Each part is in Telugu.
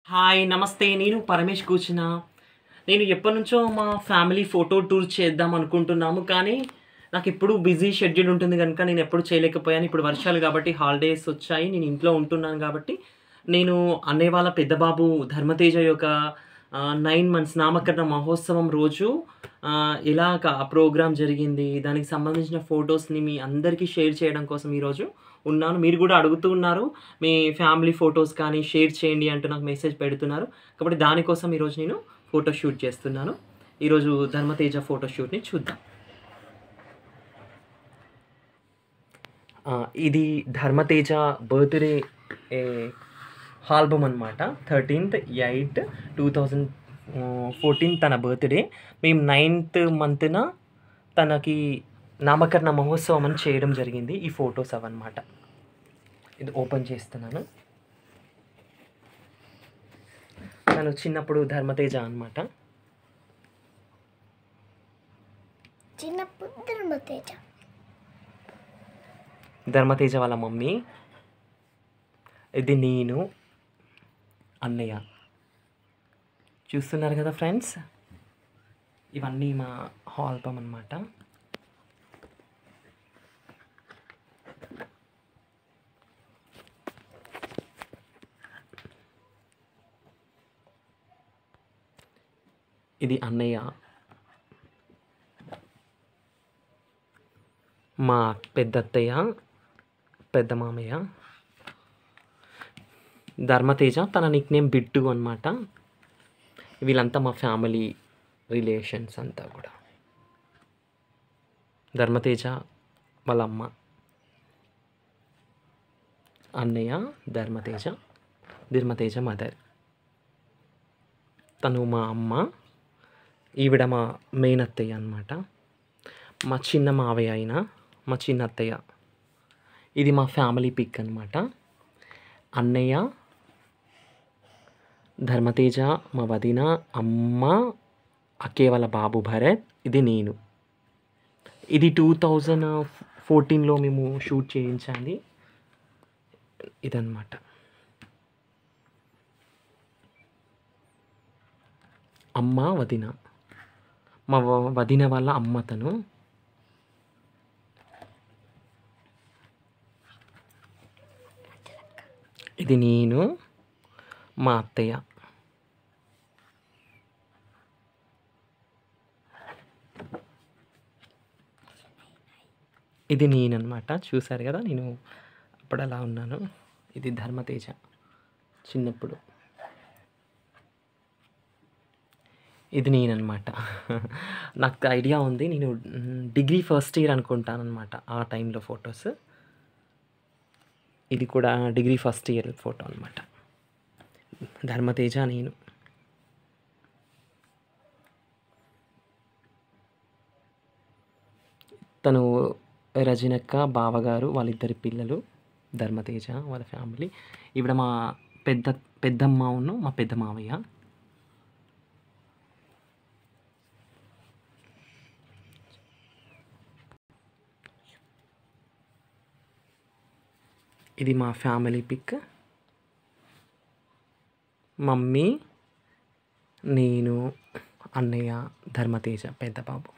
హాయ్ నమస్తే నేను పరమేష్ కూర్చున్న నేను ఎప్పటి నుంచో మా ఫ్యామిలీ ఫోటో టూర్ చేద్దాం అనుకుంటున్నాము కానీ నాకు ఎప్పుడు బిజీ షెడ్యూల్ ఉంటుంది కనుక నేను ఎప్పుడు చేయలేకపోయాను ఇప్పుడు వర్షాలు కాబట్టి హాలిడేస్ వచ్చాయి నేను ఇంట్లో ఉంటున్నాను కాబట్టి నేను అన్నయ్య వాళ్ళ పెద్ద బాబు ధర్మతేజ యొక్క నైన్ మంత్స్ నామకరణ మహోత్సవం రోజు ఆ, ఎలా ఆ ప్రోగ్రామ్ జరిగింది దానికి సంబంధించిన ఫొటోస్ని మీ అందరికీ షేర్ చేయడం కోసం ఈరోజు ఉన్నాను మీరు కూడా అడుగుతూ ఉన్నారు మీ ఫ్యామిలీ ఫొటోస్ కానీ షేర్ చేయండి అంటూ నాకు మెసేజ్ పెడుతున్నారు కాబట్టి దానికోసం ఈరోజు నేను ఫోటో షూట్ చేస్తున్నాను ఈరోజు ధర్మతేజ ఫోటో షూట్ని చూద్దాం ఆ, ఇది ధర్మతేజ బర్త్డే ఆల్బమ్ అనమాట thirteenth eight two thousand fourteen తన బర్త్డే మేము నైన్త్ మంత్న తనకి నామకరణ మహోత్సవం అని చేయడం జరిగింది ఈ ఫొటోస్ అవన్నమాట ఇది ఓపెన్ చేస్తున్నాను తను చిన్నప్పుడు ధర్మతేజ అనమాట చిన్నప్పుడు ధర్మతేజ ధర్మతేజ వాళ్ళ మమ్మీ ఇది నేను అన్నయ్య చూస్తున్నారు కదా ఫ్రెండ్స్ ఇవన్నీ మా ఆల్బమ్ అనమాట ఇది అన్నయ్య మా పెద్దత్తయ్య పెద్ద మామయ్య ధర్మతేజ తన నిక్ నేమ్ బిట్టు అనమాట వీళ్ళంతా మా ఫ్యామిలీ రిలేషన్స్ అంతా కూడా ధర్మతేజ వాళ్ళ అమ్మ అన్నయ్య ధర్మతేజ ధర్మతేజ మదర్ తను మా అమ్మ ఈవిడ మా మెయిన్ అత్తయ్య అనమాట మా చిన్న మావయ్య అయిన మా చిన్న అత్తయ్య ఇది మా ఫ్యామిలీ పిక్ అనమాట అన్నయ్య ధర్మతేజ మా వదిన అమ్మ అక్కే వాళ్ళ బాబు భరత్ ఇది నేను ఇది టూ థౌజండ్ ఫోర్టీన్లో మేము షూట్ చేయించాలి ఇదన్నమాట అమ్మ వదిన మా వ- వదిన వాళ్ళ అమ్మ తను ఇది నేను మా అత్తయ్య ఇది నేనన్నమాట చూశారు కదా నేను అప్పుడు అలా ఉన్నాను ఇది ధర్మతేజ చిన్నప్పుడు ఇది నేనన్నమాట నాకు ఐడియా ఉంది నేను మ్, డిగ్రీ ఫస్ట్ ఇయర్ అనుకుంటాను అనమాట ఆ టైంలో ఫొటోస్ ఇది కూడా డిగ్రీ ఫస్ట్ ఇయర్ ఫోటో అనమాట ధర్మతేజ నేను తను రజనక్క బావగారు వాళ్ళిద్దరి పిల్లలు ధర్మతేజ వాళ్ళ ఫ్యామిలీ ఈవిడ మా పెద్ద పెద్దమ్మ ఉన్ను మా పెద్ద మావయ్య ఇది మా ఫ్యామిలీ పిక్ మమ్మీ నేను అన్నయ్య ధర్మతేజ పెద్ద బాబు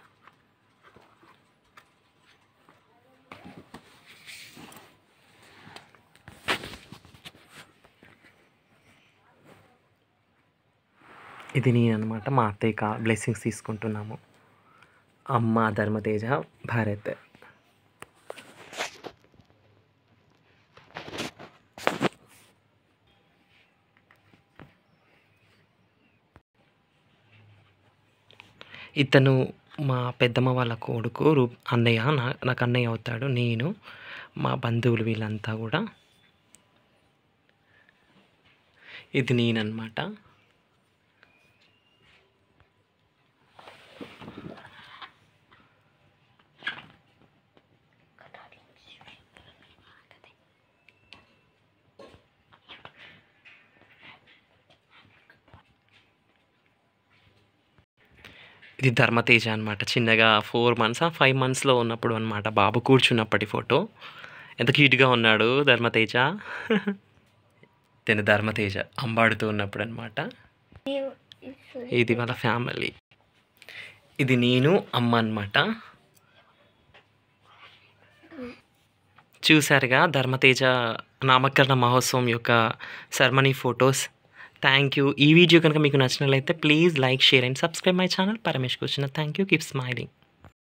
ఇది నేను అనమాట మా అత్తయ్య కా బ్లెస్సింగ్స్ తీసుకుంటున్నాము అమ్మ ధర్మతేజ భారత్ ఇతను మా పెద్దమ్మ వాళ్ళ కొడుకు రూ అన్నయ్య నా నాకు అన్నయ్య అవుతాడు నేను మా బంధువులు వీళ్ళంతా కూడా ఇది నేనన్నమాట ఇది ధర్మతేజ అనమాట చిన్నగా ఫోర్ మంత్స్ ఫైవ్ మంత్స్లో ఉన్నప్పుడు అనమాట బాబు కూర్చున్నప్పటి ఫోటో ఎంత క్యూట్గా ఉన్నాడు ధర్మతేజ తిన ధర్మతేజ అంబాడుతూ ఉన్నప్పుడు అనమాట ఇది వాళ్ళ ఫ్యామిలీ ఇది నేను అమ్మ అనమాట చూసారుగా ధర్మతేజ నామకరణ మహోత్సవం యొక్క సెరమనీ ఫొటోస్ థ్యాంక్ యూ ఈ వీడియో కనుక మీకు నచ్చినట్లయితే please like share and subscribe my channel Paramesh కూర్చున్న థ్యాంక్ యూ కీప్ స్మైలింగ్